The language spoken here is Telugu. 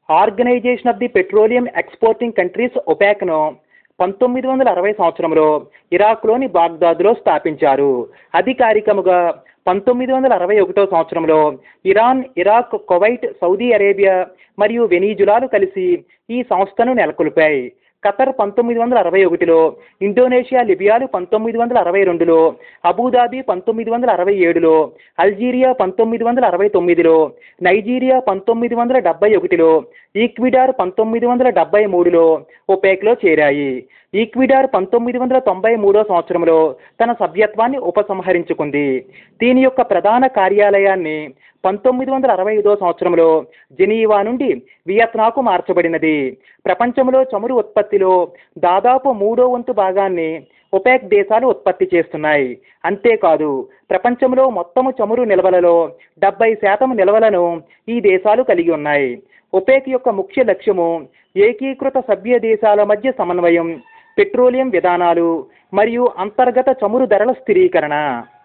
organisation of the petroleum exporting countries ఒపాక్ను పంతొమ్మిది వందల అరవై సంవత్సరంలో ఇరాక్లోని బాగ్దాద్లో స్థాపించారు అధికారికముగా పంతొమ్మిది వందల అరవై ఒకటో సంవత్సరంలో Iran Iraq Kuwait Saudi Arabia మరియు వెనీజులాలు కలిసి ఈ సంస్థను నెలకొల్పాయి ఖతర్ పంతొమ్మిది వందల అరవై ఒకటిలో ఇండోనేషియా లిబియాలు పంతొమ్మిది వందల అరవై రెండులో అబుదాబి పంతొమ్మిది వందల అరవై ఏడులో అల్జీరియా పంతొమ్మిది వందల అరవై తొమ్మిదిలో నైజీరియా పంతొమ్మిది వందల డెబ్బై ఒకటిలో ఈక్విడార్ పంతొమ్మిది వందల డెబ్బై మూడులో ఒపేక్లో చేరాయి ఈక్విడార్ పంతొమ్మిది వందల తొంభై మూడో సంవత్సరంలో తన సభ్యత్వాన్ని ఉపసంహరించుకుంది దీని యొక్క ప్రధాన కార్యాలయాన్ని పంతొమ్మిది వందల అరవై ఐదో సంవత్సరంలో జెనీవా నుండి వియత్నాకు మార్చబడినది ప్రపంచంలో చమురు ఉత్పత్తిలో దాదాపు మూడో వంతు భాగాన్ని ఒపెక్ దేశాలు ఉత్పత్తి చేస్తున్నాయి అంతేకాదు ప్రపంచంలో మొత్తము చమురు నిల్వలలో డెబ్బై శాతం నిల్వలను ఈ దేశాలు కలిగి ఉన్నాయి ఒపెక్ యొక్క ముఖ్య లక్ష్యము ఏకీకృత సభ్య దేశాల మధ్య సమన్వయం పెట్రోలియం విధానాలు మరియు అంతర్గత చమురు ధరల స్థిరీకరణ